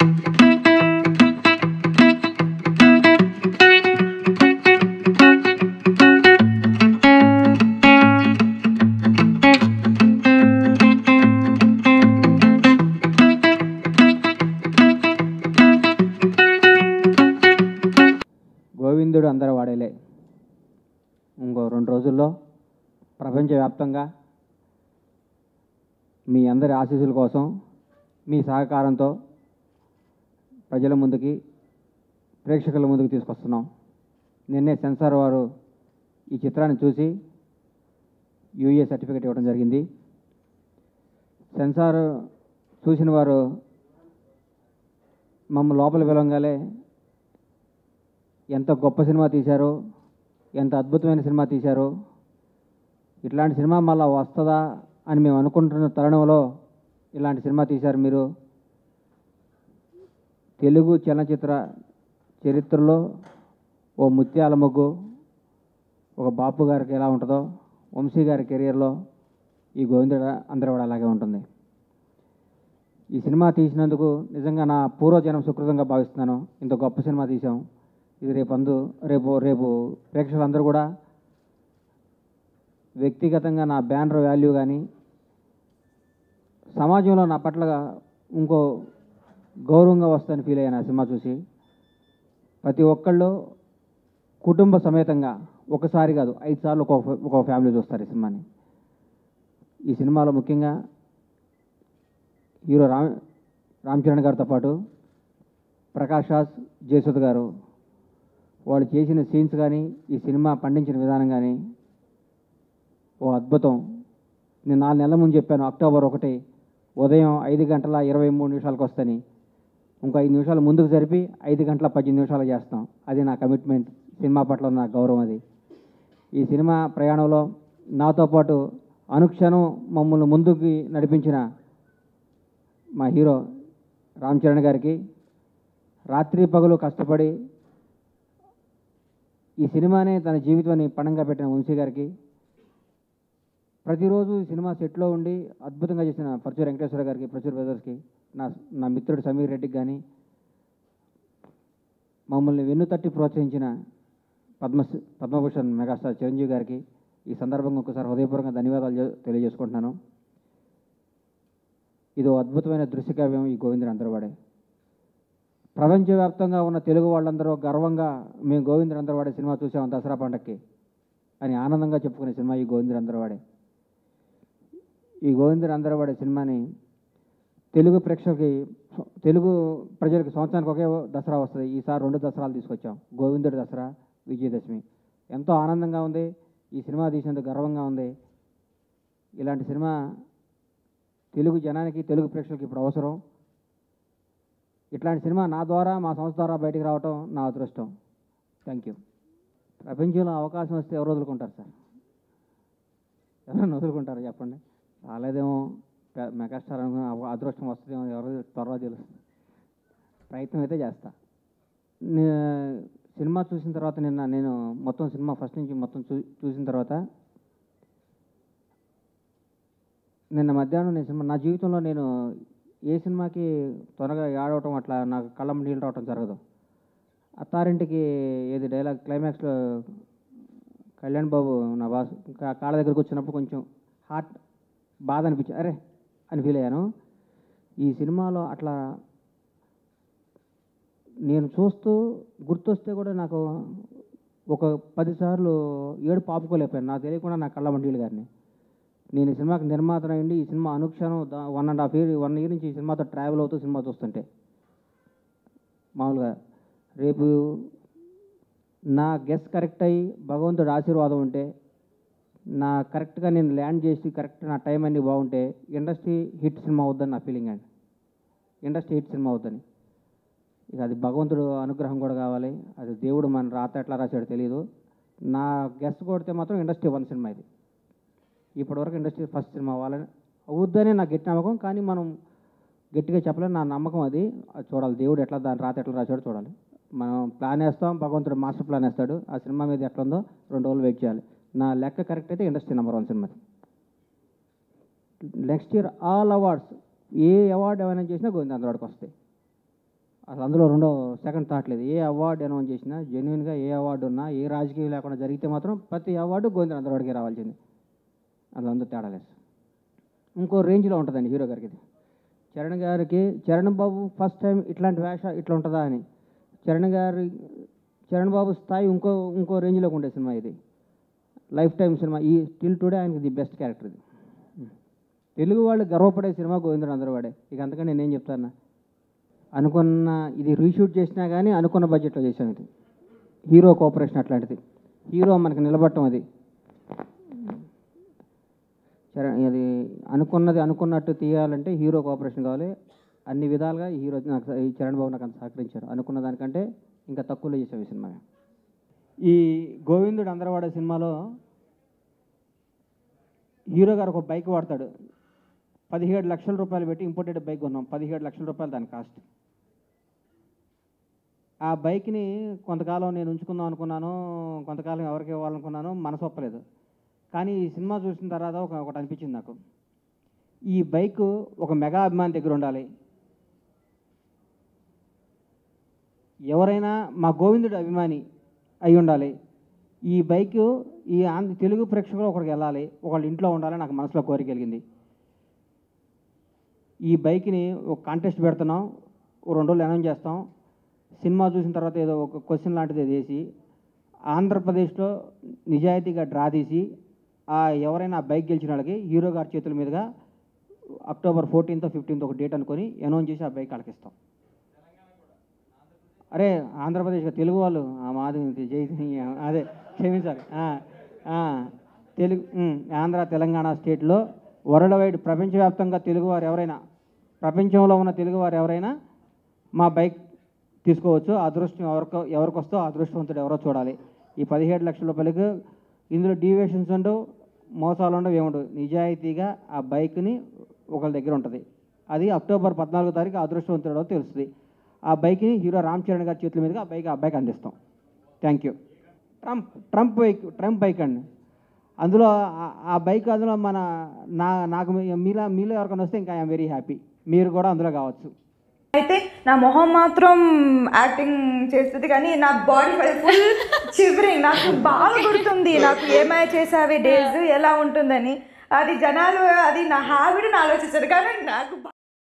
గోవిందుడు అందరూ వాడేలే ఇంకో రెండు రోజుల్లో ప్రపంచవ్యాప్తంగా మీ అందరి ఆశీస్సుల కోసం మీ సహకారంతో ప్రజల ముందుకి ప్రేక్షకుల ముందుకు తీసుకొస్తున్నాం నిన్నే సెన్సార్ వారు ఈ చిత్రాన్ని చూసి యూఏ సర్టిఫికేట్ ఇవ్వడం జరిగింది సెన్సార్ చూసిన వారు మమ్మల్ని లోపల పిలవంగానే ఎంత గొప్ప సినిమా తీశారో ఎంత అద్భుతమైన సినిమా తీశారో ఇట్లాంటి సినిమా మళ్ళా వస్తుందా అని మేము అనుకుంటున్న తరుణంలో ఇలాంటి సినిమా తీశారు మీరు తెలుగు చలనచిత్ర చరిత్రలో ఓ ముత్యాల మొగ్గు ఒక బాపు గారికి ఎలా ఉంటుందో వంశీ గారి కెరియర్లో ఈ గోవిందుడ అందరూ కూడా అలాగే ఉంటుంది ఈ సినిమా తీసినందుకు నిజంగా నా పూర్వజనం సుకృతంగా భావిస్తున్నాను ఇంత గొప్ప సినిమా తీసాం ఇది రేపు అందు రేపు రేపు ప్రేక్షకులందరూ కూడా వ్యక్తిగతంగా నా బ్యానర్ వాల్యూ కానీ సమాజంలో నా పట్ల ఇంకో గౌరవంగా వస్తుందని ఫీల్ అయ్యాను ఆ సినిమా చూసి ప్రతి ఒక్కళ్ళు కుటుంబ సమేతంగా ఒకసారి కాదు ఐదు సార్లు ఒక ఒక ఫ్యామిలీ చూస్తారు ఈ సినిమాని ఈ సినిమాలో ముఖ్యంగా హీరో రామ్ రామ్ చరణ్ గారితో పాటు ప్రకాష్ రాజ్ జయసుధ్ గారు వాళ్ళు చేసిన సీన్స్ కానీ ఈ సినిమా పండించిన విధానం కానీ ఓ అద్భుతం నేను నాలుగు నెలల ముందు చెప్పాను అక్టోబర్ ఒకటి ఉదయం ఐదు గంటల ఇరవై మూడు నిమిషాలకు వస్తాని ఇంకో ఐదు నిమిషాలు ముందుకు జరిపి ఐదు గంటల పద్దెనిమిది నిమిషాలు చేస్తాం అది నా కమిట్మెంట్ సినిమా పట్ల నా గౌరవం అది ఈ సినిమా ప్రయాణంలో నాతో పాటు అనుక్షణం మమ్మల్ని ముందుకు నడిపించిన మా హీరో రామ్ చరణ్ గారికి రాత్రి పగలు కష్టపడి ఈ సినిమానే తన జీవితాన్ని పణంగా పెట్టిన వంశీ గారికి ప్రతిరోజు ఈ సినిమా సెట్లో ఉండి అద్భుతంగా చేసిన పరచూరు వెంకటేశ్వర గారికి పరచూరు బ్రదర్స్కి నా నా మిత్రుడు సమీర్ రెడ్డికి కానీ మమ్మల్ని వెన్నుతట్టి ప్రోత్సహించిన పద్మ పద్మభూషణ్ మెగాస్టార్ చిరంజీవి గారికి ఈ సందర్భంగా ఒకసారి హృదయపూర్వకంగా ధన్యవాదాలు చె- తెలియజేసుకుంటున్నాను ఇదో అద్భుతమైన దృశ్యకావ్యం ఈ గోవిందుని అందరవాడే ప్రపంచవ్యాప్తంగా ఉన్న తెలుగు వాళ్ళందరూ గర్వంగా మేము గోవిందుని అందరవాడే సినిమా చూసాం దసరా పండక్కి అని ఆనందంగా చెప్పుకునే సినిమా ఈ గోవిందుని అందరవాడే ఈ గోవిందుని అందరవాడే సినిమాని తెలుగు ప్రేక్షకులకి తెలుగు ప్రజలకు సంవత్సరానికి ఒకే దసరా వస్తుంది ఈసారి రెండు దసరాలు తీసుకొచ్చాం గోవిందుడి దసరా విజయదశమి ఎంతో ఆనందంగా ఉంది ఈ సినిమా తీసినందుకు గర్వంగా ఉంది ఇలాంటి సినిమా తెలుగు జనానికి తెలుగు ప్రేక్షకులకి ఇప్పుడు అవసరం ఇట్లాంటి సినిమా నా ద్వారా మా సంస్థ ద్వారా బయటికి రావటం నా అదృష్టం థ్యాంక్ యూ ప్రపంచంలో అవకాశం వస్తే ఎవరు వదులుకుంటారు సార్ ఎవరైనా వదులుకుంటారు చెప్పండి రాలేదేమో పె- మెగాస్టార్ అనుకున్న అవ- అదృష్టం వస్తుందేమో ఎవరు త్వరగా తెలుస్తుంది ప్రయత్నం అయితే చేస్తా నే- సినిమా చూసిన తర్వాత నిన్న నేను మొత్తం సినిమా ఫస్ట్ నుంచి మొత్తం చూ చూసిన తర్వాత నిన్న మధ్యాహ్నం నేను సినిమా నా జీవితంలో నేను ఏ సినిమాకి త్వరగా ఆడవటం అట్లా నాకు కళ్ళం నీళ్ళు రావటం జరగదు అత్తారింటికి ఏది డైలాగ్ క్లైమాక్స్లో కళ్యాణ్ బాబు నా బాస్ కా- కాళ్ళ దగ్గరకు వచ్చినప్పుడు కొంచెం హార్ట్ బాధ అనిపించింది అరే అని ఫీల్ అయ్యాను ఈ సినిమాలో అట్లా నేను చూస్తూ గుర్తొస్తే కూడా నాకు ఒక పదిసార్లు ఏడు పాపుకోలేకపోయాను నాకు తెలియకుండా నా కళ్ళ మండీలు గారిని నేను ఈ సినిమాకి నిర్మాత అయ్యింది ఈ సినిమా అనుక్షణం one and half year one year నుంచి ఈ సినిమాతో ట్రావెల్ అవుతూ సినిమా చూస్తుంటే మామూలుగా రేపు నా గెస్ కరెక్ట్ అయ్యి భగవంతుడు ఆశీర్వాదం ఉంటే నా కరెక్ట్గా నేను ల్యాండ్ చేసి కరెక్ట్ నా టైం అన్నీ బాగుంటే ఇండస్ట్రీ హిట్ సినిమా అవుద్దని నా ఫీలింగ్ అండి ఇండస్ట్రీ హిట్ సినిమా అవుద్దని ఇక అది భగవంతుడు అనుగ్రహం కూడా కావాలి అది దేవుడు మన రాత ఎట్లా రాశాడో తెలియదు నా గెస్ కొడితే మాత్రం ఇండస్ట్రీ వన్ సినిమా ఇది ఇప్పటివరకు ఇండస్ట్రీ ఫస్ట్ సినిమా అవ్వాలని అవుద్దనే నాకు గట్టి నమ్మకం కానీ మనం గట్టిగా చెప్పలేని నా నమ్మకం అది అది చూడాలి దేవుడు ఎట్లా దాని రాత ఎట్లా రాశాడో చూడాలి మనం ప్లాన్ వేస్తాం భగవంతుడు మాస్టర్ ప్లాన్ వేస్తాడు ఆ సినిమా మీద ఎట్లా ఉందో రెండు రోజులు వెయిట్ చేయాలి నా లెక్క కరెక్ట్ అయితే industry number one cinema next year all awards ఏ అవార్డు ఏమైనా చేసినా గోవింద అందరికి వస్తాయి అసలు అందులో రెండో సెకండ్ థాట్ లేదు ఏ అవార్డు అనౌన్స్ చేసినా జెన్యున్గా ఏ అవార్డు ఉన్నా ఏ రాజకీయం లేకుండా జరిగితే మాత్రం ప్రతి అవార్డు గోవింద అందరివాడికి రావాల్సింది అందులో అందరూ తేడా లేదు ఇంకో రేంజ్లో ఉంటుందండి హీరో గారికి ఇది చరణ్ గారికి చరణ్ బాబు ఫస్ట్ టైం ఇట్లాంటి వేష ఇట్లా ఉంటుందా అని చరణ్ గారి చరణ్ బాబు స్థాయి ఇంకో ఇంకో రేంజ్లోకి ఉండే సినిమా ఇది లైఫ్ టైం సినిమా ఈ టిల్ టుడే ఆయనకి ది బెస్ట్ క్యారెక్టర్ ఇది తెలుగు వాళ్ళు గర్వపడే సినిమా గోవిందుడు అందరూ వాడే ఇక అంతకని నేనేం చెప్తాను అనుకున్న ఇది రీషూట్ చేసినా కానీ అనుకున్న బడ్జెట్లో చేసాం ఇది హీరో కోఆపరేషన్ అట్లాంటిది హీరో మనకి నిలబడటం అది చరణ్ అది అనుకున్నది అనుకున్నట్టు తీయాలంటే హీరో కోఆపరేషన్ కావాలి అన్ని విధాలుగా ఈ హీరో నాకు ఈ చరణ్ బాబు నాకు అంత సహకరించారు అనుకున్న దానికంటే ఇంకా తక్కువలో చేసాం ఈ సినిమా ఈ గోవిందుడు అందరవాడే సినిమాలో హీరో గారు ఒక బైక్ వాడతాడు పదిహేడు లక్షల రూపాయలు పెట్టి ఇంపోర్టెడ్ బైక్ కొన్నాం పదిహేడు లక్షల రూపాయలు దాని కాస్ట్ ఆ బైక్ని కొంతకాలం నేను ఉంచుకుందాం అనుకున్నాను కొంతకాలం ఎవరికి ఇవ్వాలనుకున్నాను మనసు ఒప్పలేదు కానీ ఈ సినిమా చూసిన తర్వాత ఒక ఒకటి అనిపించింది నాకు ఈ బైక్ ఒక మెగా అభిమాని దగ్గర ఉండాలి ఎవరైనా మా గోవిందుడు అభిమాని అయి ఉండాలి ఈ బైక్ ఈ ఆంధ్ర తెలుగు ప్రేక్షకులు ఒకరికి వెళ్ళాలి ఒకళ్ళ ఇంట్లో ఉండాలి నాకు మనసులో కోరిక కలిగింది ఈ బైక్ని ఒక కాంటెస్ట్ పెడుతున్నాం ఓ రెండు రోజులు అనౌన్స్ చేస్తాం సినిమా చూసిన తర్వాత ఏదో ఒక క్వశ్చన్ లాంటిది వేసి ఆంధ్రప్రదేశ్లో నిజాయితీగా డ్రా తీసి ఆ ఎవరైనా ఆ బైక్ గెలిచిన వాళ్ళకి హీరో గారి చేతుల మీదుగా అక్టోబర్ ఫోర్టీన్త్ ఫిఫ్టీన్త్ ఒక డేట్ అనుకొని అనౌన్స్ చేసి ఆ బైక్ వాళ్ళకి ఇస్తాం అరే ఆంధ్రప్రదేశ్ తెలుగు వాళ్ళు ఆ మాది జై అదే క్షమించాలి ఆ, ఆ, తెలుగు ఉమ్, ఆంధ్ర తెలంగాణ స్టేట్లో వరల్డ్ వైడ్ ప్రపంచవ్యాప్తంగా తెలుగువారు ఎవరైనా ప్రపంచంలో ఉన్న తెలుగువారు ఎవరైనా మా బైక్ తీసుకోవచ్చు ఆ అదృష్టం ఎవరికో ఎవరికి వస్తో ఆ అదృష్టవంతుడు ఎవరో చూడాలి ఈ పదిహేడు లక్షల రూపాయలకు ఇందులో డీవియేషన్స్ ఉండవు మోసాలు ఉండవు ఏముండవు నిజాయితీగా ఆ బైక్ని ఒకళ్ళ దగ్గర ఉంటుంది అది అక్టోబర్ పద్నాలుగో తారీఖు ఆ అదృష్టవంతుడో తెలుస్తుంది ఆ బైక్ని హీరో రామ్ చరణ్ గారి చేతుల మీదుగా ఆ బైక్ ఆ బైక్ అందిస్తాం thank you Trump Trump bike Trump bike అండి అందులో ఆ- ఆ బైక్ అందులో మన నా నాకు మీ- మీలో మీలో ఎవరికైనా వస్తే ఇంకా ఐఎమ్ వెరీ హ్యాపీ మీరు కూడా అందులో కావచ్చు అయితే నా మొహం మాత్రం యాక్టింగ్ చేస్తుంది కానీ నా బాడీ ఫుల్ చివరింగ్ నాకు బాగా గుర్తుంది నాకు ఏమై చేసావే డేస్ ఎలా ఉంటుందని అది జనాలు అది నా హ్యాబిట్ ఆలోచించారు కానీ నాకు